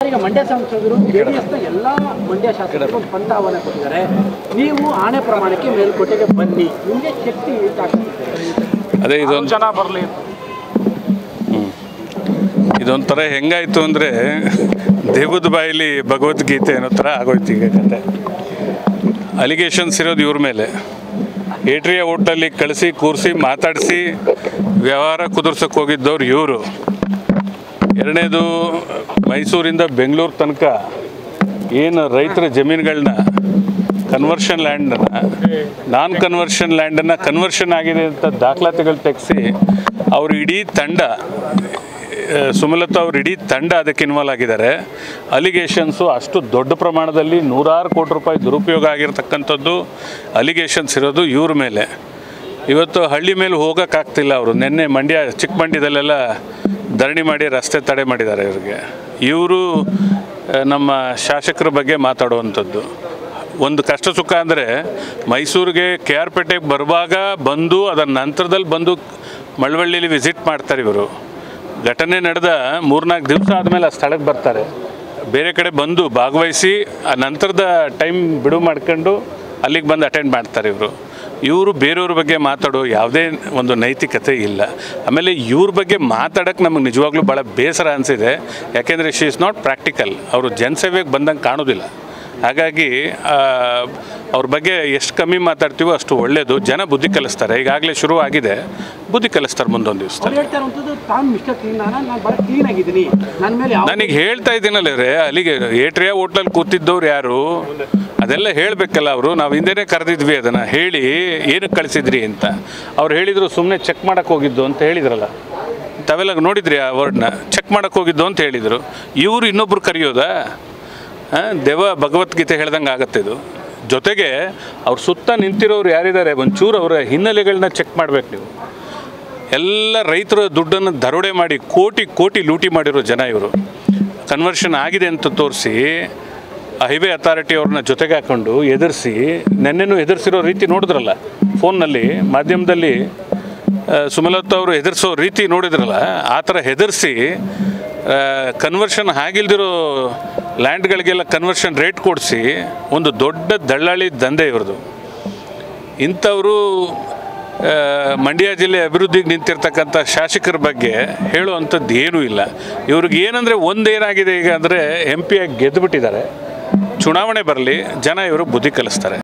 sir ಈಗ ಮಂಡ್ಯ ಸಂಸದರು ಜೆಡಿಎಸ್ನ ಎಲ್ಲ ಮಂಡ್ಯ ಶಾಸಕರು ಒಂದು ಪಂಥ ಆಹ್ವಾನ ಕೊಟ್ಟಿದ್ದಾರೆ ನೀವು ಆಣೆ ಪ್ರಮಾಣಕ್ಕೆ ಮೇಲ್ಕೋಟೆಗೆ ಬನ್ನಿ ನಿಮಗೆ ಶಕ್ತಿ ಹೆಚ್ಚಾಗ್ತದೆ ಅದೇ ಇದೊಂದು ಜನ ಬರಲಿ ಇದೊಂಥರ ಹೆಂಗಾಯ್ತು ಅಂದರೆ ದೇವದ ಬಾಯಲ್ಲಿ ಭಗವದ್ಗೀತೆ ಅನ್ನೋ ಥರ ಆಗೋಯ್ತು ಈಗ ಕತೆ ಅಲಿಗೇಷನ್ಸ್ ಇರೋದು ಇವ್ರ ಮೇಲೆ ಏಟ್ರಿಯ ಹೋಟೆಲ್ಲಿ ಕಳಿಸಿ ಕೂರಿಸಿ ಮಾತಾಡಿಸಿ ವ್ಯವಹಾರ ಕುದುರ್ಸಕ್ಕೆ ಹೋಗಿದ್ದವ್ರು ಇವರು ಎರಡನೇದು ಮೈಸೂರಿಂದ ಬೆಂಗಳೂರು ತನಕ ಏನು ರೈತರ ಜಮೀನುಗಳನ್ನ ಕನ್ವರ್ಷನ್ ಲ್ಯಾಂಡನ್ನು ನಾನ್ ಕನ್ವರ್ಷನ್ ಲ್ಯಾಂಡನ್ನು ಕನ್ವರ್ಷನ್ ಆಗಿದೆ ಅಂತ ದಾಖಲಾತಿಗಳು ತೆಗೆಸಿ ಅವ್ರ ಇಡೀ ತಂಡ ಆ, ಸುಮಲತಾ ಅವ್ರ ಇಡೀ ತಂಡ ಅದಕ್ಕೆ ಇನ್ವಾಲ್ವ್ ಆಗಿದ್ದಾರೆ ಅಲಿಗೇಷನ್ಸು ಅಷ್ಟು ದೊಡ್ಡ ಪ್ರಮಾಣದಲ್ಲಿ ನೂರಾರು ಕೋಟಿ ರೂಪಾಯಿ ದುರುಪಯೋಗ ಆಗಿರ್ತಕ್ಕಂಥದ್ದು ಅಲಿಗೇಷನ್ಸ್ ಇರೋದು ಇವ್ರ ಮೇಲೆ ಇವತ್ತು ಹಳ್ಳಿ ಮೇಲೆ ಹೋಗೋಕ್ಕಾಗ್ತಿಲ್ಲ ಅವರು ನಿನ್ನೆ ಮಂಡ್ಯ ಚಿಕ್ಕಮಂಡ್ಯದಲ್ಲೆಲ್ಲ ಧರಣಿ ಮಾಡಿ ರಸ್ತೆ ತಡೆ ಮಾಡಿದ್ದಾರೆ ಇವ್ರಿಗೆ ಇವರು ನಮ್ಮ ಶಾಸಕರ ಬಗ್ಗೆ ಮಾತಾಡುವಂಥದ್ದು ಒಂದು ಕಷ್ಟ ಸುಖ ಅಂದರೆ ಮೈಸೂರಿಗೆ ಕೆ ಆರ್ ಪೇಟೆಗೆ ಬರುವಾಗ ಬಂದು ಅದರ ನಂತರದಲ್ಲಿ ಬಂದು ಮಳವಳ್ಳಿಲಿ ವಿಸಿಟ್ ಮಾಡ್ತಾರೆ ಇವರು ಘಟನೆ ನಡೆದ ಮೂರ್ನಾಲ್ಕು ದಿವಸ ಆದಮೇಲೆ ಆ ಸ್ಥಳಕ್ಕೆ ಬರ್ತಾರೆ ಬೇರೆ ಕಡೆ ಬಂದು ಭಾಗವಹಿಸಿ ಆ ನಂತರದ ಟೈಮ್ ಬಿಡುವು ಮಾಡ್ಕೊಂಡು ಅಲ್ಲಿಗೆ ಬಂದು ಅಟೆಂಡ್ ಮಾಡ್ತಾರೆ ಇವರು ಇವರು ಬೇರೆಯವ್ರ ಬಗ್ಗೆ ಮಾತಾಡೋ ಯಾವುದೇ ಒಂದು ನೈತಿಕತೆ ಇಲ್ಲ ಆಮೇಲೆ ಇವ್ರ ಬಗ್ಗೆ ಮಾತಾಡೋಕ್ಕೆ ನಮಗೆ ನಿಜವಾಗ್ಲೂ ಭಾಳ ಬೇಸರ ಅನಿಸಿದೆ ಯಾಕೆಂದರೆ ಶಿ ಇಸ್ ನಾಟ್ ಪ್ರಾಕ್ಟಿಕಲ್ ಅವರು ಜನಸೇವೆಗೆ ಬಂದಂಗೆ ಕಾಣೋದಿಲ್ಲ ಹಾಗಾಗಿ ಆ, ಅವ್ರ ಬಗ್ಗೆ ಎಷ್ಟು ಕಮ್ಮಿ ಮಾತಾಡ್ತೀವೋ ಅಷ್ಟು ಒಳ್ಳೆಯದು ಜನ ಬುದ್ಧಿ ಕಲಿಸ್ತಾರೆ ಈಗಾಗಲೇ ಶುರು ಆಗಿದೆ ಬುದ್ಧಿ ಕಲಿಸ್ತಾರೆ ಮುಂದೊಂದು ದಿವಸದಲ್ಲಿ ಅವ್ರು ಹೇಳ್ತಾ ಇರುವಂಥದ್ದು ತಾನು ಮಿಸ್ಟರ್ ಕ್ಲೀನ್ ನಾನು ಭಾಳ ಕ್ಲೀನ್ ಆಗಿದ್ದೀನಿ ನನ್ನ ಮೇಲೆ ಯಾವ ನನಗೆ ಹೇಳ್ತಾ ಇದ್ದೀನಲ್ಲ ರೇ ಅಲ್ಲಿಗೆ ಏಟ್ರಿಯಾ ಹೋಟ್ಲಲ್ಲಿ ಕೂತಿದ್ದವ್ರು ಯಾರು ಅದೆಲ್ಲ ಹೇಳಬೇಕಲ್ಲ ಅವರು ನಾವು ಹಿಂದೆನೇ ಕರೆದಿದ್ವಿ ಅದನ್ನು ಹೇಳಿ ಏನಕ್ಕೆ ಕಳಿಸಿದ್ರಿ ಅಂತ ಅವ್ರು ಹೇಳಿದರು ಸುಮ್ಮನೆ ಚೆಕ್ ಮಾಡಕ್ಕೆ ಹೋಗಿದ್ದು ಅಂತ ಹೇಳಿದ್ರಲ್ಲ ತಾವೆಲ್ಲ ನೋಡಿದ್ರಿ ಆ ವರ್ಡ್ನ ಚೆಕ್ ಮಾಡಕ್ಕೆ ಹೋಗಿದ್ದು ಅಂತ ಹೇಳಿದರು ಇವರು ಇನ್ನೊಬ್ರು ಕರೆಯೋದಾ ಆ, ದೇವ ಭಗವದ್ಗೀತೆ ಹೇಳ್ದಂಗೆ ಆಗತ್ತೆ ಇದು ಜೊತೆಗೆ ಅವ್ರ ಸುತ್ತ ನಿಂತಿರೋರು ಯಾರಿದ್ದಾರೆ ಒಂಚೂರು ಅವರ ಹಿನ್ನೆಲೆಗಳನ್ನ ಚೆಕ್ ಮಾಡ್ಬೇಕು ನೀವು ಎಲ್ಲ ರೈತರ ದುಡ್ಡನ್ನು ದರೋಡೆ ಮಾಡಿ ಕೋಟಿ ಕೋಟಿ ಲೂಟಿ ಮಾಡಿರೋ ಜನ ಇವರು ಕನ್ವರ್ಷನ್ ಆಗಿದೆ ಅಂತ ತೋರಿಸಿ ಹೈವೇ ಅಥಾರಿಟಿ ಅವ್ರನ್ನ ಜೊತೆಗೆ ಹಾಕೊಂಡು ಎದುರಿಸಿ ನೆನ್ನೆನೂ ಎದುರಿಸಿರೋ ರೀತಿ ನೋಡಿದ್ರಲ್ಲ ಫೋನ್ನಲ್ಲಿ ಮಾಧ್ಯಮದಲ್ಲಿ ಆ, ಸುಮಲತಾ ಅವರು ಹೆದರ್ಸೋ ರೀತಿ ನೋಡಿದ್ರಲ್ಲ ಆ ಥರ ಹೆದರಿಸಿ ಕನ್ವರ್ಷನ್ ಆಗಿಲ್ದಿರೋ ಲ್ಯಾಂಡ್ಗಳಿಗೆಲ್ಲ ಕನ್ವರ್ಷನ್ ರೇಟ್ ಕೊಡಿಸಿ ಒಂದು ದೊಡ್ಡ ದಳ್ಳಾಳಿ ದಂಧೆ ಇವ್ರದ್ದು ಇಂಥವರು ಆ, ಮಂಡ್ಯ ಜಿಲ್ಲೆ ಅಭಿವೃದ್ಧಿಗೆ ನಿಂತಿರ್ತಕ್ಕಂಥ ಶಾಸಕರ ಬಗ್ಗೆ ಹೇಳುವಂಥದ್ದು ಏನೂ ಇಲ್ಲ ಇವ್ರಿಗೆ ಏನಂದರೆ ಒಂದೇನಾಗಿದೆ ಈಗ ಅಂದರೆ ಎಂ ಪಿಯಾಗಿ ಗೆದ್ದುಬಿಟ್ಟಿದ್ದಾರೆ ಚುನಾವಣೆ ಬರಲಿ ಜನ ಇವರು ಬುದ್ಧಿ ಕಲಿಸ್ತಾರೆ